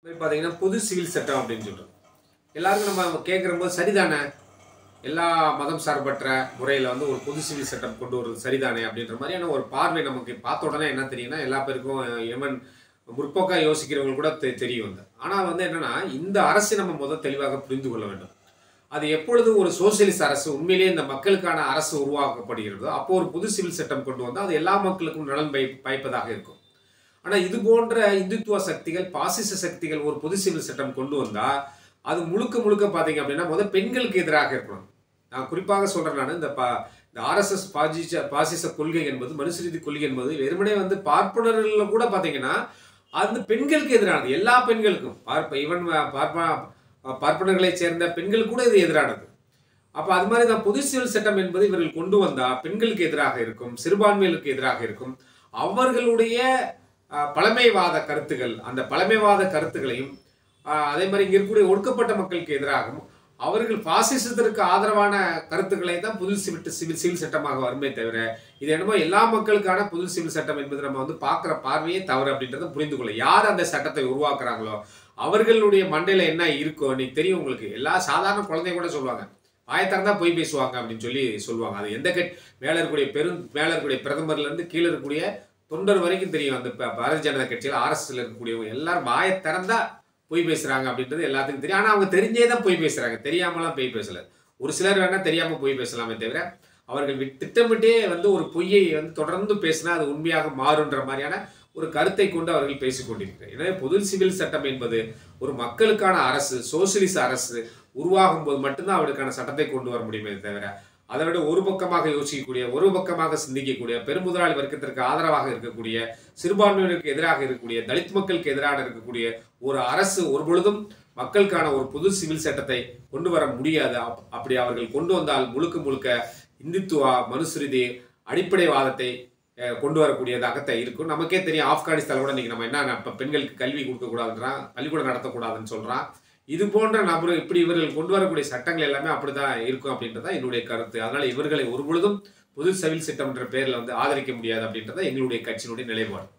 மாதிரி பார்த்தீங்கன்னா பொது சிவில் சட்டம் அப்படின்னு சொல்கிறோம் எல்லாருக்கும் நம்ம கேட்குறம்போது சரிதானே எல்லா மதம் சார்பற்ற முறையில் வந்து ஒரு பொது சிவில் சட்டம் கொண்டு வருவது சரிதானே அப்படின்ற மாதிரியான ஒரு பார்வை நமக்கு பார்த்த உடனே என்ன தெரியும்னா எல்லா பேருக்கும் எவன் முற்போக்கா யோசிக்கிறவங்க கூட தெ- தெரியும் வந்து ஆனால் வந்து என்னன்னா இந்த அரசு நம்ம முதல் தெளிவாக புரிந்து கொள்ள வேண்டும் அது எப்பொழுது ஒரு சோசியலிஸ்ட் அரசு உண்மையிலேயே இந்த மக்களுக்கான அரசு உருவாக்கப்படுகிறதோ அப்போ ஒரு பொது சிவில் சட்டம் கொண்டு வந்தால் அது எல்லா மக்களுக்கும் நலன் பய பயப்பதாக இருக்கும் ஆனால் இது போன்ற இந்துத்துவ சக்திகள் பாசிச சக்திகள் ஒரு பொது சிவில் சட்டம் கொண்டு வந்தா அது முழுக்க முழுக்க பார்த்தீங்க அப்படின்னா முதல் பெண்களுக்கு எதிராக இருக்கணும் நான் குறிப்பாக சொல்றேன் நான் இந்த பா இந்த ஆர்எஸ்எஸ் பாசிச பாசிச கொள்கை என்பது மனுஷரீதி கொள்கை என்பது வெறுமனே வந்து பார்ப்பனர்களில் கூட பார்த்தீங்கன்னா அது பெண்களுக்கு எதிரானது எல்லா பெண்களுக்கும் பார்ப்ப ஈவன் பார்ப்ப பார்ப்பனர்களை சேர்ந்த பெண்கள் கூட இது எதிரானது அப்ப அது மாதிரி தான் பொது சிவில் சட்டம் என்பது இவர்கள் கொண்டு வந்தா பெண்களுக்கு எதிராக இருக்கும் சிறுபான்மைகளுக்கு எதிராக இருக்கும் அவர்களுடைய அஹ், பழமைவாத கருத்துகள் அந்த பழமைவாத கருத்துகளையும் அஹ், அதே மாதிரி இங்க இருக்கக்கூடிய ஒடுக்கப்பட்ட மக்களுக்கு எதிராகவும் அவர்கள் பாசிசத்திற்கு ஆதரவான கருத்துக்களை தான் புது சிவில் சிவில் சிவில் சட்டமாக வருமே தவிர இது என்னமோ எல்லா மக்களுக்கான புது சிவில் சட்டம் என்பது நம்ம வந்து பார்க்குற பார்வையே தவறு அப்படின்றத புரிந்து கொள்ள யார் அந்த சட்டத்தை உருவாக்குறாங்களோ அவர்களுடைய மண்டையில என்ன இருக்கோ இன்னைக்கு தெரியும் உங்களுக்கு எல்லா சாதாரண குழந்தைங்க கூட சொல்லுவாங்க ஆயத்தரம் தான் போய் பேசுவாங்க அப்படின்னு சொல்லி சொல்லுவாங்க அது எந்த கட் மேலே இருக்கக்கூடிய பெரும் மேலே இருக்கக்கூடிய பிரதமர்ல இருந்து கீழே இருக்கக்கூடிய தொண்டர் வரைக்கும் தெரியும் அந்த ப- பாரதிய ஜனதா கட்சியில் ஆர்எஸ்எஸ்ல இருக்கக்கூடியவங்க எல்லாரும் வாயை திறந்தா பொய் பேசுறாங்க அப்படின்றது எல்லாத்துக்கும் தெரியும் ஆனா அவங்க தெரிஞ்சே தான் பொய் பேசுறாங்க தெரியாமலாம் பொய் பேசல ஒரு சிலர் வேணா தெரியாம பொய் பேசலாமே தவிர அவர்கள் விட்- திட்டமிட்டே வந்து ஒரு பொய்யை வந்து தொடர்ந்து பேசினா அது உண்மையாக மாறுன்ற மாதிரியான ஒரு கருத்தை கொண்டு அவர்கள் பேசிக் கொண்டிருக்கிறார் எனவே பொது சிவில் சட்டம் என்பது ஒரு மக்களுக்கான அரசு சோசியலிச அரசு உருவாகும் போது மட்டும்தான் அவருக்கான சட்டத்தை கொண்டு வர முடியுமே தவிர அதை விட ஒரு பக்கமாக யோசிக்கக்கூடிய ஒரு பக்கமாக சிந்திக்கக்கூடிய பெருமுதலாளி வர்க்கத்திற்கு ஆதரவாக இருக்கக்கூடிய சிறுபான்மையினருக்கு எதிராக இருக்கக்கூடிய தலித் மக்களுக்கு எதிராக இருக்கக்கூடிய ஒரு அரசு ஒரு பொழுதும் மக்களுக்கான ஒரு புது சிவில் சட்டத்தை கொண்டு வர முடியாது அப்- அப்படி அவர்கள் கொண்டு வந்தால் முழுக்க முழுக்க இந்துத்துவா மனுஸ்மிருதி அடிப்படைவாதத்தை அஹ், கொண்டு வரக்கூடியதாகத்தான் இருக்கும் நமக்கே தெரியும் ஆப்கானிஸ்தான் கூட இன்னைக்கு நம்ம என்ன இப்ப பெண்களுக்கு கல்வி கொடுக்கக்கூடாதுன்றான் பள்ளிக்கூடம் நடத்தக்கூடாதுன்னு சொல்றான் இது போன்ற நபர் இப்படி இவர்கள் கொண்டு வரக்கூடிய சட்டங்கள் எல்லாமே அப்படிதான் இருக்கும் அப்படின்றதா என்னுடைய கருத்து அதனால இவர்களை ஒரு பொழுதும் பொது சிவில் சட்டம் என்ற பேர்ல வந்து ஆதரிக்க முடியாது அப்படின்றத எங்களுடைய கட்சியினுடைய நிலைப்பாடு